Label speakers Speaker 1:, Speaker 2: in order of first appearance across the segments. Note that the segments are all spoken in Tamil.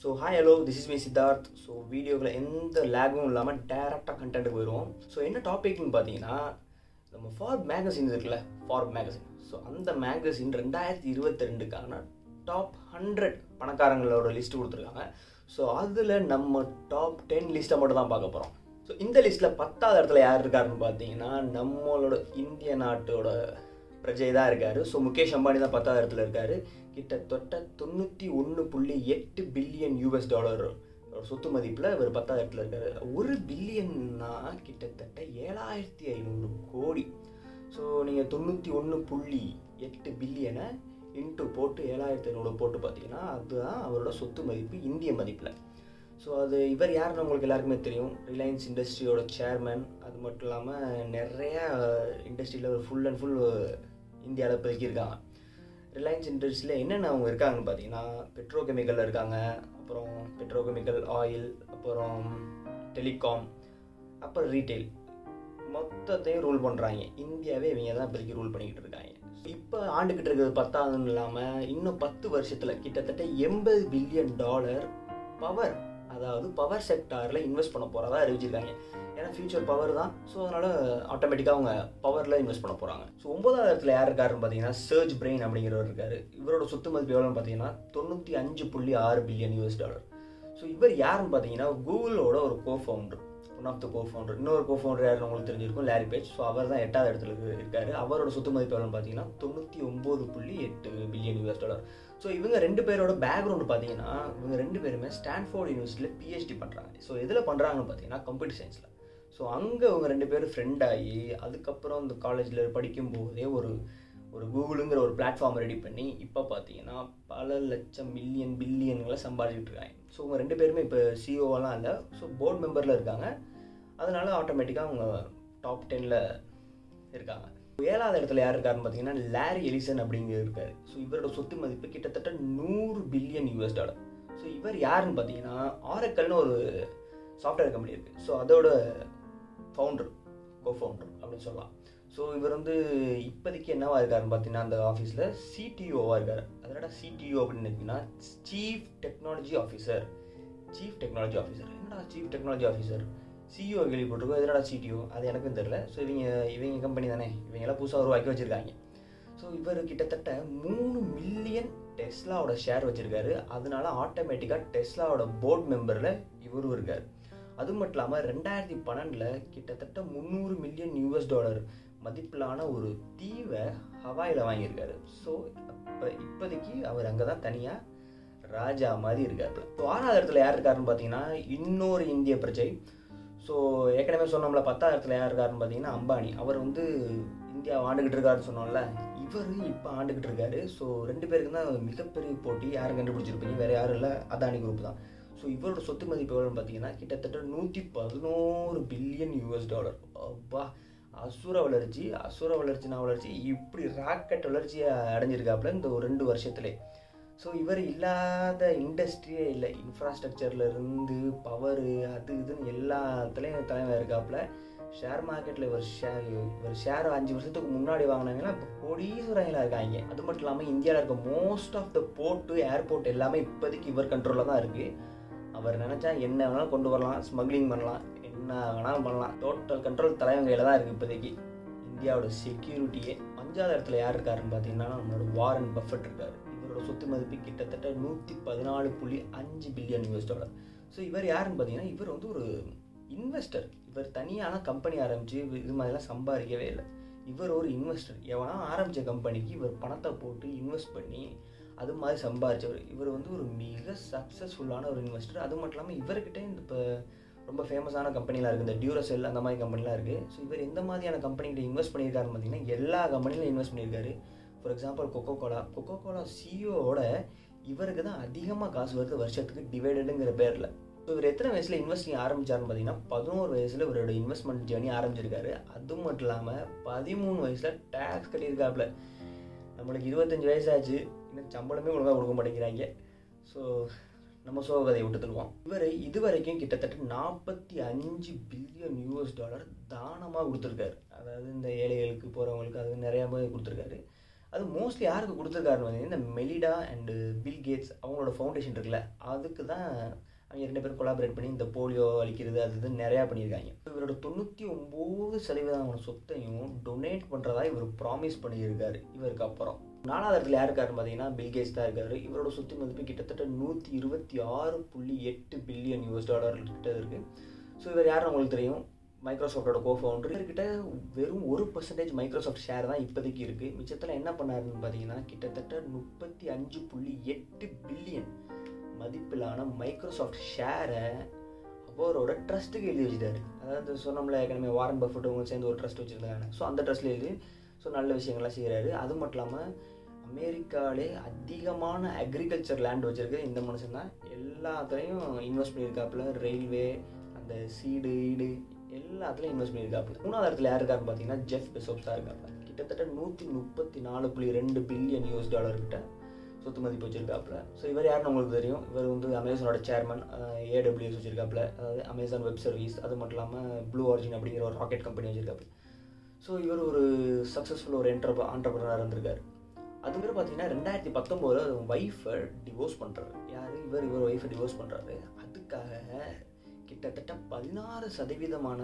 Speaker 1: so hi hello this is me Siddharth so வீடியோவில் எந்த லேகும் இல்லாமல் டேரெக்டாக கண்டென்ட் போயிடும் ஸோ என்ன டாபிக்னு பார்த்தீங்கன்னா நம்ம ஃபார்ப் மேகசின் இருக்குல்ல ஃபார்ப் மேகசின் ஸோ அந்த மேகசின் ரெண்டாயிரத்தி இருபத்தி ரெண்டுக்கான டாப் ஹண்ட்ரட் பணக்காரங்களோட லிஸ்ட் கொடுத்துருக்காங்க ஸோ அதில் நம்ம டாப் டென் லிஸ்ட்டை மட்டும் தான் பார்க்க போகிறோம் ஸோ இந்த லிஸ்ட்டில் பத்தாவது இடத்துல யார் இருக்காருன்னு பார்த்தீங்கன்னா நம்மளோட இந்திய நாட்டோட பிரஜை தான் இருக்காரு ஸோ முகேஷ் அம்பானி தான் பத்தாவது இடத்துல இருக்காரு கிட்டத்தட்ட தொண்ணூற்றி ஒன்று புள்ளி எட்டு பில்லியன் யூஎஸ் டாலர் சொத்து மதிப்பில் இவர் பத்தாவது இடத்துல இருக்காரு ஒரு பில்லியன்னா கிட்டத்தட்ட ஏழாயிரத்தி ஐநூறு கோடி ஸோ நீங்கள் தொண்ணூற்றி ஒன்று புள்ளி எட்டு பில்லியனை இன்ட்டு போட்டு ஏழாயிரத்தி ஐநூறு போட்டு பார்த்தீங்கன்னா அதுதான் அவரோட சொத்து மதிப்பு இந்திய மதிப்பில் ஸோ அது இவர் யாருன்னு உங்களுக்கு எல்லாருக்குமே தெரியும் ரிலையன்ஸ் இண்டஸ்ட்ரியோட சேர்மன் அது மட்டும் இல்லாமல் நிறைய இண்டஸ்ட்ரியில் ஒரு ஃபுல் அண்ட் ஃபுல் இந்தியாவில் இப்போதைக்கு இருக்காங்க ரிலையன்ஸ் இண்டஸ்ட்ரியில் என்னென்ன அவங்க இருக்காங்கன்னு பார்த்தீங்கன்னா பெட்ரோ கெமிக்கலில் இருக்காங்க அப்புறம் பெட்ரோ கெமிக்கல் ஆயில் அப்புறம் டெலிகாம் அப்புறம் ரீட்டைல் மொத்தத்தையும் ரூல் பண்ணுறாங்க இந்தியாவே இவங்க தான் இப்போதைக்கு ரூல் பண்ணிக்கிட்டு இருக்காங்க இப்போ ஆண்டுக்கிட்டு இருக்கிறது பத்தாவதுன்னு இல்லாமல் இன்னும் பத்து வருஷத்தில் கிட்டத்தட்ட எண்பது பில்லியன் டாலர் பவர் அதாவது பவர் செக்டாரில் இன்வெஸ்ட் பண்ண போகிறதா அறிவிச்சிருக்காங்க ஏன்னா ஃபியூச்சர் பவர் தான் ஸோ அதனால் ஆட்டோமேட்டிக்காக அவங்க பவரில் இன்வெஸ்ட் பண்ண போகிறாங்க ஸோ ஒன்பதாவது இடத்துல யார் இருக்காருன்னு பார்த்தீங்கன்னா சர்ச் பிரெயின் அப்படிங்கிறவர் இருக்காரு இவரோட சொத்து மதிப்பு எவ்வளோன்னு பார்த்தீங்கன்னா தொண்ணூற்றி அஞ்சு புள்ளி ஆறு பில்லியன் யூஎஸ் டாலர் ஸோ இவர் யாருன்னு பார்த்தீங்கன்னா கூகுளோட ஒரு co founder one of the co founder இன்னொரு கோ ஃபவுண்டர் யாருன்னு உங்களுக்கு தெரிஞ்சிருக்கும் லேரி பேஜ் ஸோ அவர் தான் எட்டாவது இடத்துல இருக்காரு அவரோட சொத்து மதிப்பு எவ்வளோன்னு பார்த்தீங்கன்னா தொண்ணூற்றி ஒம்பது புள்ளி எட்டு பில்லியன் யூஎஸ் டாலர் ஸோ இவங்க ரெண்டு பேரோட பேக்ரவுண்டு பார்த்தீங்கன்னா இவங்க ரெண்டு பேருமே ஸ்டான்ஃபோர்ட் யூனிவர்சிட்டியில் பிஹெச்டி பண்ணுறாங்க ஸோ எதில் பண்ணுறாங்கன்னு பார்த்தீங்கன்னா கம்ப்யூட்டர் சயின்ஸில் ஸோ அங்கே அவங்க ரெண்டு பேரும் ஃப்ரெண்ட் ஆகி அதுக்கப்புறம் இந்த காலேஜில் படிக்கும் போதே ஒரு ஒரு கூகுளுங்கிற ஒரு பிளாட்ஃபார்ம் ரெடி பண்ணி இப்போ பார்த்தீங்கன்னா பல லட்சம் மில்லியன் பில்லியன்களை சம்பாதிச்சுட்டு இருக்காங்க ஸோ அவங்க ரெண்டு பேருமே இப்போ சிஓவெல்லாம் இல்லை ஸோ போர்ட் மெம்பரில் இருக்காங்க அதனால ஆட்டோமேட்டிக்காக அவங்க டாப் டென்னில் இருக்காங்க ஏழாவது இடத்துல யார் இருக்காருன்னு பார்த்தீங்கன்னா லேரி எலிசன் அப்படிங்கிற இருக்காரு ஸோ இவரோட சொத்து மதிப்பு கிட்டத்தட்ட நூறு பில்லியன் யூஎஸ் டாலர் ஸோ இவர் யாருன்னு பார்த்தீங்கன்னா ஆரக்கல்னு ஒரு சாஃப்ட்வேர் கம்பெனி இருக்குது ஸோ அதோட ஃபவுண்டர் கோ ஃபவுண்டர் அப்படின்னு சொல்லலாம் ஸோ இவர் வந்து இப்போதைக்கு என்னவா இருக்காருன்னு பார்த்தீங்கன்னா அந்த ஆஃபீஸில் சிடிஓவாக இருக்கார் அதோட சிடிஓ அப்படின்னு பார்த்தீங்கன்னா chief technology officer chief technology officer என்னடா சீஃப் டெக்னாலஜி ஆஃபீஸர் சிஇஓ கேள்விப்பட்டிருக்கோம் எதனடா சிடிஓ அது எனக்கும் தெரில ஸோ இவங்க இவங்க கம்பெனி தானே இவங்கெல்லாம் புதுசாக உருவாக்கி வச்சுருக்காங்க ஸோ இவர் கிட்டத்தட்ட மூணு மில்லியன் டெஸ்லாவோட ஷேர் வச்சுருக்காரு அதனால ஆட்டோமேட்டிக்காக டெஸ்லாவோட போர்ட் மெம்பரில் இவரும் இருக்கார் அது மட்டும் இல்லாமல் ரெண்டாயிரத்தி பன்னெண்டில் கிட்டத்தட்ட முந்நூறு மில்லியன் யூஎஸ் டாலர் மதிப்பிலான ஒரு தீவை ஹவாயில் வாங்கியிருக்காரு ஸோ இப்போ இப்போதைக்கு அவர் அங்கே தான் தனியாக ராஜா மாதிரி இருக்காரு ஸோ ஆறாவது இடத்துல யார் இருக்காருன்னு பார்த்தீங்கன்னா இன்னொரு இந்திய பிரஜை ஸோ ஏற்கனவே சொன்னோம்ல பத்தாவது இடத்துல யார் இருக்காருன்னு பார்த்தீங்கன்னா அம்பானி அவர் வந்து இந்தியா ஆண்டுகிட்டு இருக்காருன்னு சொன்னோம்ல இவர் இப்போ ஆண்டுகிட்டு இருக்காரு ஸோ ரெண்டு பேருக்கு தான் மிகப்பெரிய போட்டி யாரும் கண்டுபிடிச்சிருப்பீங்க வேறு யாரும் இல்லை அதானி குரூப் தான் ஸோ இவரோட சொத்து மதிப்பு எவ்வளோன்னு பார்த்தீங்கன்னா கிட்டத்தட்ட நூற்றி பதினோரு பில்லியன் யூஎஸ் டாலர் அப்பா அசுர வளர்ச்சி அசுர வளர்ச்சினா வளர்ச்சி இப்படி ராக்கெட் வளர்ச்சியை அடைஞ்சிருக்காப்புல இந்த ஒரு ரெண்டு வருஷத்துலேயே ஸோ இவர் இல்லாத இண்டஸ்ட்ரியே இல்லை இன்ஃப்ராஸ்ட்ரக்சரில் இருந்து பவரு அது இதுன்னு எல்லாத்துலேயும் தலைமை இருக்காப்புல ஷேர் மார்க்கெட்டில் இவர் ஷேர் இவர் ஷேர் அஞ்சு வருஷத்துக்கு முன்னாடி வாங்கினாங்கன்னா இப்போ கோடீஸ்வரங்களாக இருக்காங்க அது மட்டும் இல்லாமல் இந்தியாவில் இருக்க most of the port airport எல்லாமே இப்போதைக்கு இவர் கண்ட்ரோலில் தான் இருக்குது அவர் நினச்சா என்ன வேணாலும் கொண்டு வரலாம் ஸ்மக்லிங் பண்ணலாம் என்ன வேணாலும் பண்ணலாம் டோட்டல் கண்ட்ரோல் தலைவங்கையில் தான் இருக்குது இப்போதைக்கு இந்தியாவோட செக்யூரிட்டியே அஞ்சாவது இடத்துல யார் இருக்காருன்னு பார்த்தீங்கன்னா நம்மளோட வாரன் பஃபட் இருக்காரு இவரோட சொத்து மதிப்பு கிட்டத்தட்ட நூற்றி பதினாலு புள்ளி அஞ்சு பில்லியன் யூஎஸ் டாலர் ஸோ இவர் யாருன்னு பார்த்தீங்கன்னா இவர் வந்து ஒரு இன்வெஸ்டர் இவர் தனியான கம்பெனி ஆரம்பித்து இது மாதிரிலாம் சம்பாதிக்கவே இல்லை இவர் ஒரு இன்வெஸ்டர் எவனா ஆரம்பித்த கம்பெனிக்கு இவர் பணத்தை போட்டு இன்வெஸ்ட் பண்ணி அது மாதிரி சம்பாதிச்சவர் இவர் வந்து ஒரு மிக சக்ஸஸ்ஃபுல்லான ஒரு இன்வெஸ்டர் அது மட்டும் இல்லாமல் இவர்கிட்ட இந்த இப்போ ரொம்ப ஃபேமஸான கம்பெனிலாம் இருக்குது இந்த டியூரசெல் அந்த மாதிரி கம்பெனிலாம் இருக்குது ஸோ இவர் எந்த மாதிரியான கம்பெனிகிட்ட இன்வெஸ்ட் பண்ணியிருக்காருன்னு பார்த்தீங்கன்னா எல்லா கம்பெனிலும் இன்வெஸ்ட் பண்ணியிருக்காரு for example coca cola coca cola சிஇஓட இவருக்கு தான் அதிகமாக காசு வருது வருஷத்துக்கு டிவைடடுங்கிற பேரில் ஸோ இவர் எத்தனை வயசில் இன்வெஸ்டிங் ஆரம்பிச்சாருன்னு பார்த்தீங்கன்னா பதினோரு வயசில் இவரோட இன்வெஸ்ட்மெண்ட் ஜேர்னி ஆரம்பிச்சிருக்காரு அது மட்டும் இல்லாமல் பதிமூணு வயசில் டேக்ஸ் கட்டியிருக்காப்புல நம்மளுக்கு இருபத்தஞ்சி வயசாச்சு இன்னும் சம்பளமே ஒழுங்காக கொடுக்க மாட்டேங்கிறாங்க ஸோ நம்ம சோகதையை விட்டு தருவோம் இவர் இது வரைக்கும் கிட்டத்தட்ட நாற்பத்தி அஞ்சு பில்லியன் யூஎஸ் டாலர் தானமாக கொடுத்துருக்காரு அதாவது இந்த ஏழைகளுக்கு போகிறவங்களுக்கு அது நிறையா போய் கொடுத்துருக்காரு அது மோஸ்ட்லி யாருக்கு கொடுத்துருக்காருன்னு பார்த்தீங்கன்னா இந்த மெலிடா அண்டு பில் கேட்ஸ் அவங்களோட ஃபவுண்டேஷன் இருக்குல்ல அதுக்கு தான் அவங்க ரெண்டு பேரும் கொலாபரேட் பண்ணி இந்த போலியோ அளிக்கிறது அது இது நிறையா பண்ணியிருக்காங்க இவரோட தொண்ணூற்றி ஒம்பது சதவீதமான சொத்தையும் டொனேட் பண்ணுறதா இவர் ப்ராமிஸ் பண்ணியிருக்காரு இவருக்கு அப்புறம் நாலாவது இடத்துல யார் இருக்காருன்னு பார்த்தீங்கன்னா பில்கேட்ஸ் தான் இருக்காரு இவரோட சொத்து மதிப்பு கிட்டத்தட்ட நூற்றி இருபத்தி ஆறு புள்ளி எட்டு பில்லியன் யூஎஸ் டாலர் கிட்ட இருக்குது ஸோ இவர் யாருன்னு உங்களுக்கு தெரியும் மைக்ரோசாஃப்டோட கோ ஃபவுண்டர் இவர்கிட்ட வெறும் ஒரு பர்சன்டேஜ் மைக்ரோசாஃப்ட் ஷேர் தான் இப்போதைக்கு இருக்குது மிச்சத்தில் என்ன பண்ணாருன்னு பார்த்தீங்கன்னா கிட்டத்தட்ட முப்பத்தி அஞ்சு புள்ளி எட்டு பில்லியன் மதிப்பிலான மைக்ரோசாஃப்ட் ஷேரை அவரோட ட்ரஸ்ட்டுக்கு எழுதி வச்சுட்டாரு அதாவது சொன்னோம்ல ஏற்கனவே வாரன் பஃபட் அவங்க சேர்ந்து ஒரு ட்ரஸ்ட் வச்சுருந்தாங்க ஸோ அந்த ட்ரஸ்ட்டில் எழுதி ஸோ நல்ல விஷயங்கள்லாம் செய்கிறாரு அது மட்டும் இல்லாமல் அமெரிக்காவிலே அதிகமான அக்ரிகல்ச்சர் லேண்ட் வச்சுருக்க இந்த மனுஷன் தான் எல்லாத்துலேயும் இன்வெஸ்ட் பண்ணியிருக்காப்புல ரயில்வே அந்த சீடு ஈடு எல்லாத்துலேயும் இன்வெஸ்ட் பண்ணியிருக்காப்புல மூணாவது இடத்துல யார் இருக்காருன்னு பார்த்தீங்கன்னா ஜெஃப் பெசோப்ஸ் தான் இருக்காப்புல கிட்டத்தட்ட நூற்றி முப்பத்தி நாலு புள்ளி ரெண்டு பில்லியன் யூஎஸ் டாலர் கிட்ட சொத்து மதிப்பு வச்சிருக்காப்புல ஸோ இவர் யாருன்னு உங்களுக்கு தெரியும் இவர் வந்து அமேசானோட சேர்மன் ஏடபிள்யூஎஸ் வச்சிருக்காப்புல அதாவது அமேசான் வெப் சர்வீஸ் அது மட்டும் இல்லாமல் ப்ளூ ஆரிஜின் அப்படிங்கிற ஒரு ராக்கெட் கம்பெனி வச்சிருக்காப்புல ஸோ இவர் ஒரு சக்ஸஸ்ஃபுல் ஒரு என்டர் ஆண்டர்பிரனராக இருந்திருக்காரு அது மாதிரி பார்த்தீங்கன்னா ரெண்டாயிரத்தி பத்தொம்போதில் ஒய்ஃபை டிவோர்ஸ் பண்ணுறாரு யார் இவர் இவர் ஒய்ஃபை டிவோர்ஸ் பண்ணுறாரு அதுக்காக கிட்டத்தட்ட பதினாறு சதவீதமான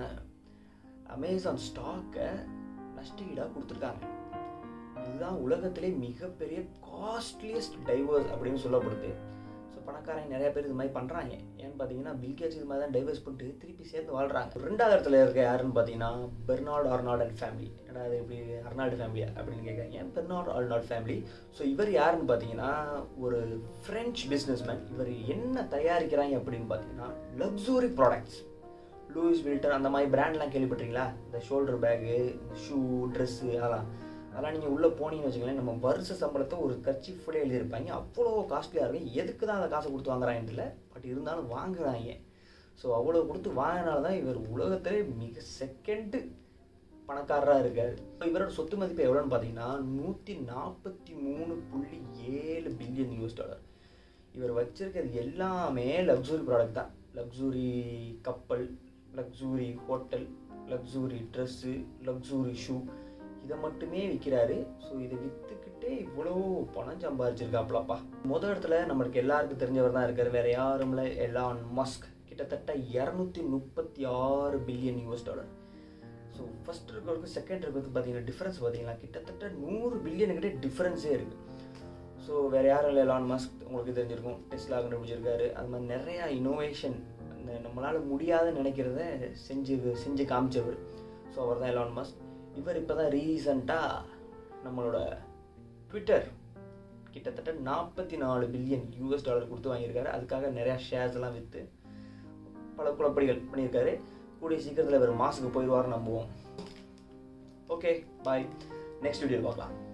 Speaker 1: அமேசான் ஸ்டாக்கை நஷ்டஈடாக கொடுத்துருக்காங்க இதுதான் உலகத்திலே மிகப்பெரிய காஸ்ட்லியஸ்ட் டைவர்ஸ் அப்படின்னு சொல்லப்படுது ஸோ பணக்காரங்க நிறைய பேர் இது மாதிரி பண்ணுறாங்க ஏன்னு பார்த்தீங்கன்னா பில்கேட்ஸ் இது மாதிரி தான் டைவர்ஸ் பண்ணிட்டு திருப்பி சேர்ந்து வாழ்கிறாங்க ரெண்டாவது இடத்துல இருக்க யாருன்னு பார்த்தீங்கன்னா பெர்னால்டு அர்னால்ட் அண்ட் ஃபேமிலி ஏன்னா அது எப்படி அர்னால்டு ஃபேமிலியா அப்படின்னு கேட்குறாங்க பெர்னால்டு அர்னால்ட் ஃபேமிலி ஸோ இவர் யாருன்னு பார்த்தீங்கன்னா ஒரு ஃப்ரெஞ்ச் பிஸ்னஸ்மேன் இவர் என்ன தயாரிக்கிறாங்க அப்படின்னு பார்த்தீங்கன்னா லக்ஸுரி ப்ராடக்ட்ஸ் லூயிஸ் வில்டன் அந்த மாதிரி பிராண்ட்லாம் கேள்விப்பட்டீங்களா இந்த ஷோல்டர் பேகு ஷூ ட்ரெஸ்ஸு அதெல்லாம் அதெல்லாம் நீங்கள் உள்ளே போனீங்கன்னு வச்சுக்கோங்களேன் நம்ம வருஷ சம்பளத்தை ஒரு கட்சி ஃபுல்லாக எழுதியிருப்பாங்க அவ்வளோ காஸ்ட்லியாக இருக்கும் எதுக்கு தான் அந்த காசை கொடுத்து வாங்குறாங்கன்னு இல்லை பட் இருந்தாலும் வாங்குறாங்க ஸோ அவ்வளோ கொடுத்து வாங்கினால தான் இவர் உலகத்திலே மிக செகண்டு பணக்காரராக இருக்கார் இவரோட சொத்து மதிப்பு எவ்வளோன்னு பார்த்தீங்கன்னா நூற்றி நாற்பத்தி மூணு புள்ளி ஏழு பில்லியன் யூஎஸ் டாலர் இவர் வச்சிருக்கிறது எல்லாமே லக்ஸுரி ப்ராடக்ட் தான் லக்ஸுரி கப்பல் luxury hotel luxury dress luxury shoe இதை மட்டுமே விற்கிறாரு ஸோ இதை விற்றுக்கிட்டே இவ்வளோ பணம் சம்பாதிச்சிருக்காப்லப்பா முதல் இடத்துல நம்மளுக்கு எல்லாருக்கும் தெரிஞ்சவர் தான் இருக்கார் வேறு யாரும் இல்லை எலான் மஸ்க் கிட்டத்தட்ட இரநூத்தி முப்பத்தி ஆறு billion US dollar so first இருக்கிறதுக்கு செகண்ட் இருக்கிறதுக்கு பார்த்தீங்கன்னா டிஃப்ரென்ஸ் பார்த்தீங்கன்னா கிட்டத்தட்ட நூறு பில்லியன் கிட்டே டிஃப்ரென்ஸே இருக்குது ஸோ வேறு யாரும் இல்லை எலான் மஸ்க் உங்களுக்கு தெரிஞ்சிருக்கும் டெஸ்லா கண்டுபிடிச்சிருக்காரு அது மாதிரி நிறையா இனோவேஷன் அந்த நம்மளால் முடியாதுன்னு நினைக்கிறத செஞ்சு செஞ்சு காமிச்சவர் ஸோ அவர் தான் எலான் மஸ்க் இவர் இப்போ தான் ரீசண்டாக நம்மளோட ட்விட்டர் கிட்டத்தட்ட நாற்பத்தி நாலு பில்லியன் யூஎஸ் டாலர் கொடுத்து வாங்கியிருக்காரு அதுக்காக நிறையா ஷேர்ஸ் எல்லாம் விற்று பல குழப்படிகள் பண்ணியிருக்காரு கூடிய சீக்கிரத்தில் இவர் மாசுக்கு போயிடுவார் நம்புவோம் ஓகே பாய் நெக்ஸ்ட் வீடியோ பார்க்கலாம்